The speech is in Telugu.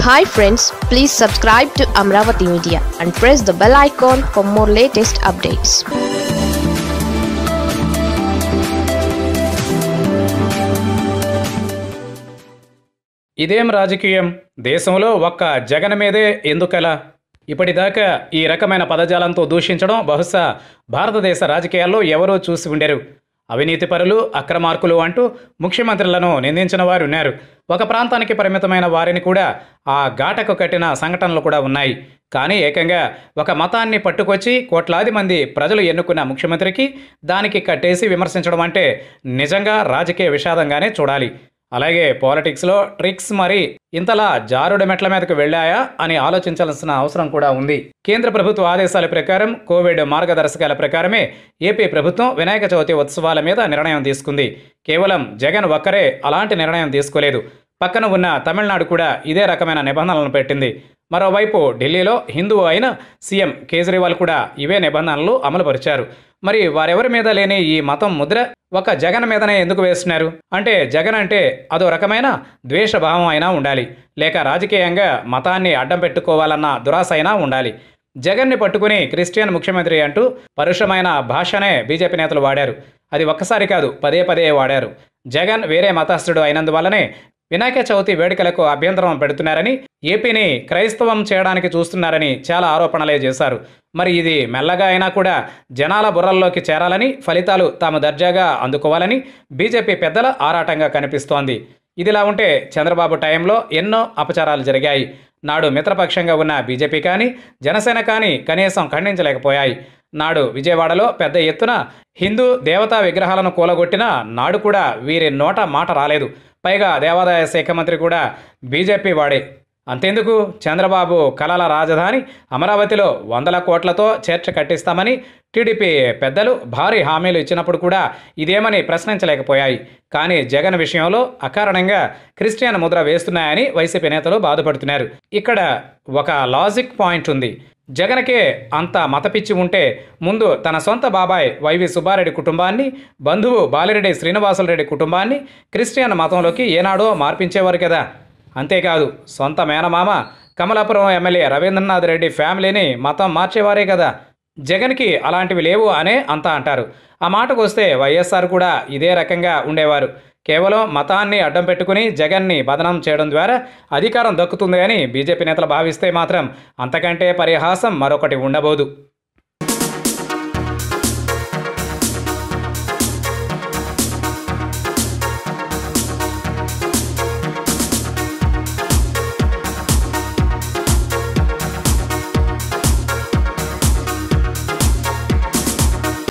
hi friends please subscribe to Amaravati media and press the bell icon for more latest updates ఇదేం రాజకీయం దేశంలో ఒక్క జగన్ మీదే ఎందుకలా ఇప్పటిదాకా ఈ రకమైన పదజాలంతో దూషించడం బహుశా భారతదేశ రాజకీయాల్లో ఎవరూ చూసి ఉండరు అవినీతి పరులు అక్రమార్కులు అంటూ ముఖ్యమంత్రులను నిందించిన వారు ఉన్నారు ఒక ప్రాంతానికి పరిమితమైన వారిని కూడా ఆ ఘాటకు కట్టిన సంఘటనలు కూడా ఉన్నాయి కానీ ఏకంగా ఒక మతాన్ని పట్టుకొచ్చి కోట్లాది మంది ప్రజలు ఎన్నుకున్న ముఖ్యమంత్రికి దానికి కట్టేసి విమర్శించడం అంటే నిజంగా రాజకీయ విషాదంగానే చూడాలి అలాగే పాలిటిక్స్లో ట్రిక్స్ మరి ఇంతలా జారుడు మెట్ల మీదకు వెళ్ళాయా అని ఆలోచించాల్సిన అవసరం కూడా ఉంది కేంద్ర ప్రభుత్వ ఆదేశాల ప్రకారం కోవిడ్ మార్గదర్శకాల ప్రకారమే ఏపీ ప్రభుత్వం వినాయక చవితి ఉత్సవాల మీద నిర్ణయం తీసుకుంది కేవలం జగన్ ఒక్కరే అలాంటి నిర్ణయం తీసుకోలేదు పక్కన ఉన్న తమిళనాడు కూడా ఇదే రకమైన నిబంధనలను పెట్టింది మరోవైపు ఢిల్లీలో హిందువు అయిన సీఎం కేజ్రీవాల్ కూడా ఇవే నిబంధనలు అమలుపరిచారు మరి వారెవరి మీద లేని ఈ మతం ముద్ర ఒక జగన్ మీదనే ఎందుకు వేస్తున్నారు అంటే జగన్ అంటే అదో రకమైన ద్వేషభావం అయినా ఉండాలి లేక రాజకీయంగా మతాన్ని అడ్డం పెట్టుకోవాలన్న దురాశ అయినా ఉండాలి జగన్ని పట్టుకుని క్రిస్టియన్ ముఖ్యమంత్రి అంటూ పరుషమైన భాషనే బీజేపీ నేతలు వాడారు అది ఒక్కసారి కాదు పదే పదే వాడారు జగన్ వేరే మతస్థుడు అయినందువల్లనే వినాయక చవితి వేడుకలకు అభ్యంతరం పెడుతున్నారని ఏపీని క్రైస్తవం చేయడానికి చూస్తున్నారని చాలా ఆరోపణలే చేశారు మరి ఇది మెల్లగా అయినా కూడా జనాల బుర్రల్లోకి చేరాలని ఫలితాలు తాము దర్జాగా అందుకోవాలని బీజేపీ పెద్దల ఆరాటంగా కనిపిస్తోంది ఇదిలా ఉంటే చంద్రబాబు టైంలో ఎన్నో అపచారాలు జరిగాయి నాడు మిత్రపక్షంగా ఉన్న బీజేపీ కానీ జనసేన కానీ కనీసం ఖండించలేకపోయాయి నాడు విజయవాడలో పెద్ద ఎత్తున హిందూ దేవతా విగ్రహాలను కూలగొట్టిన నాడు కూడా వీరి నోట మాట రాలేదు పైగా దేవాదాయ శాఖ మంత్రి కూడా బీజేపీ వాడే అంతెందుకు చంద్రబాబు కలల రాజధాని అమరావతిలో వందల కోట్లతో చేర్చ కట్టిస్తామని టీడీపీ పెద్దలు భారీ హామీలు ఇచ్చినప్పుడు కూడా ఇదేమని ప్రశ్నించలేకపోయాయి కానీ జగన్ విషయంలో అకారణంగా క్రిస్టియన్ ముద్ర వేస్తున్నాయని వైసీపీ నేతలు బాధపడుతున్నారు ఇక్కడ ఒక లాజిక్ పాయింట్ ఉంది జగన్కే అంత మతపిచ్చి ఉంటే ముందు తన సొంత బాబాయ్ వైవి సుబ్బారెడ్డి కుటుంబాన్ని బంధువు బాలిరెడ్డి శ్రీనివాసులరెడ్డి కుటుంబాన్ని క్రిస్టియన్ మతంలోకి ఏనాడో మార్పించేవారు కదా అంతేకాదు సొంత మేనమామ కమలాపురం ఎమ్మెల్యే రవీంద్రనాథ్ రెడ్డి ఫ్యామిలీని మతం మార్చేవారే కదా జగన్కి అలాంటివి లేవు అనే అంతా అంటారు ఆ మాటకు వస్తే వైఎస్ఆర్ కూడా ఇదే రకంగా ఉండేవారు కేవలం మతాన్ని అడ్డం పెట్టుకుని జగన్ని బదనం చేయడం ద్వారా అధికారం దక్కుతుంది అని బీజేపీ నేతలు భావిస్తే మాత్రం అంతకంటే పరిహాసం మరొకటి ఉండబోదు